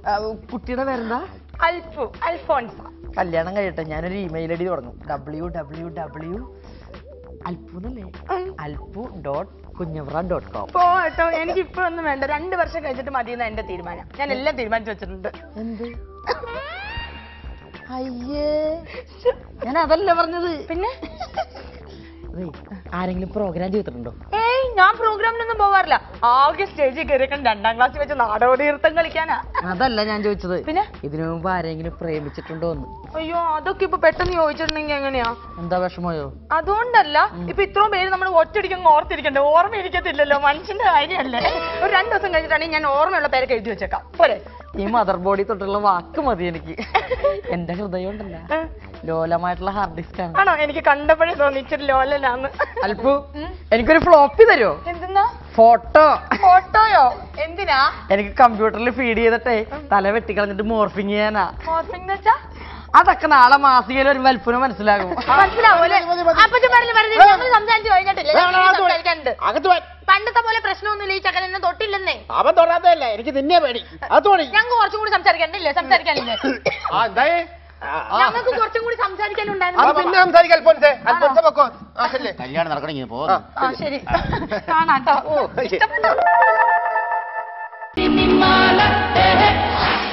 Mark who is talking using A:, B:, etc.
A: ആ, കുട്ടിയുടെ പേരെന്താ
B: അൽഫു അൽഫോൺസ
A: കല്യാണം കഴിയട്ടെ ഞാനൊരു ഇമെയിൽ ഐ ഡി തുടങ്ങും ഡബ്ല്യു ഡബ്ല്യു ഡബ്ല്യു അൽപ്പു എന്നല്ലേ Alppu dot Kunjavara dot com
B: പോ കേട്ടോ എനിക്ക് ഇപ്പൊ ഒന്നും വേണ്ട രണ്ട് വർഷം കഴിഞ്ഞിട്ട് മതി എന്നാ എന്റെ തീരുമാനം ഞാൻ എല്ലാം തീരുമാനിച്ചു വെച്ചിട്ടുണ്ട്
A: എന്ത് അയ്യേ ഞാൻ അതല്ല പറഞ്ഞത്
B: പിന്നെ
A: അതേ, ആരെങ്കിലും പ്രോഗ്രാം ചെയ്തിട്ടുണ്ടോ
B: ഏയ് ഞാൻ പ്രോഗ്രാമിനൊന്നും പോവാറില്ല ആകെ സ്റ്റേജിൽ കയറിയൊക്കെ രണ്ടാം ക്ലാസ്സിൽ വെച്ച് നാടോടി നൃത്തം കളിക്കാനാ
A: അതല്ല ഞാൻ ചോദിച്ചത്
B: പിന്നെ
A: ഇതിനു മുമ്പ് ആരെങ്കിലും പ്രേമിച്ചിട്ടുണ്ടോ എന്ന്
B: അയ്യോ അതൊക്കെ ഇപ്പൊ പെട്ടെന്ന് ചോദിച്ചിട്ടുണ്ടെങ്കിൽ എങ്ങനെയാ
A: എന്താ വിഷമയോ
B: അതുകൊണ്ടല്ല ഇപ്പൊ ഇത്രയും പേര് നമ്മൾ ഒറ്റയടിക്കും ഓർത്തിരിക്കണ്ടേ ഓർമ്മ ഇരിക്കത്തില്ലല്ലോ മനുഷ്യന്റെ കാര്യമല്ലേ ഒരു രണ്ടു ദിവസം കഴിഞ്ഞിട്ടാണെങ്കിൽ ഞാൻ ഓർമ്മയുള്ള പേരൊക്കെ എഴുതി വെച്ചേക്കാം പോരെ
A: ഈ മദർ ബോഡി തൊട്ടുള്ള വാക്ക് മതി എനിക്ക് എന്റെ ഹൃദയം ഉണ്ടല്ല
B: ഏ?
A: ലോലമായിട്ടുള്ള ഹാർഡ് ഡിസ്ക് ആണ്
B: ആണോ എനിക്ക് കണ്ടപ്പോഴേ തോന്നി ഇച്ചിരി ലോലനാന്ന്
A: അൽപ്പു എനിക്കൊരു ഫ്ലോപ്പി തരുമോ
B: എന്തെന്നാ
A: ഫോട്ടോ
B: ഫോട്ടോയോ എന്തിനാ
A: എനിക്ക് കമ്പ്യൂട്ടറിൽ ഫീഡ് ചെയ്തിട്ടേ തല വെട്ടിക്കളഞ്ഞിട്ട് മോർഫിങ് ചെയ്യാനാ
B: മോർഫിംഗ് വെച്ചാ
A: അതൊക്കെ നാളെ മാസികയിൽ ഒരു വലുപ്പിന് മനസ്സിലാകും
B: മനസ്സിലാവൂലേ അപ്പച്ചൻ പറഞ്ഞു പറഞ്ഞു ഞങ്ങൾ സംസാരിച്ചു കഴിഞ്ഞിട്ടില്ല
C: വേണം,
B: ഞങ്ങൾ
C: അകത്ത് പോയി.
B: സംസാരിക്കാനുണ്ട്
C: അകത്ത് പോയി
B: പണ്ടത്തെ പോലെ പ്രശ്നമൊന്നുമില്ല ഈ ചക്കൻ എന്നെ തൊട്ടില്ലെന്നേ
C: അവൻ തൊടാത്തതല്ല എനിക്ക് നിന്നെ പേടി അത് തോണി
B: ഞങ്ങൾക്ക് കുറച്ചും കൂടി സംസാരിക്കാനില്ലേ സംസാരിക്കാനില്ലേ
C: ആ എന്തായേ
B: ഞങ്ങൾക്ക് കുറച്ചും കൂടി സംസാരിക്കാനുണ്ടായിരുന്നു
C: അത് പിന്നെ സംസാരിക്കാം അൽഫോൻസെ അൽഫോൻസെ പൊക്കോ ആ ശരി
D: കല്യാണം നടക്കണമെങ്കിൽ പോ
C: ആ,
B: ആ ശരി കാണാട്ടോ
C: ഓ ശരി.
B: ഇഷ്ടപ്പെട്ടോ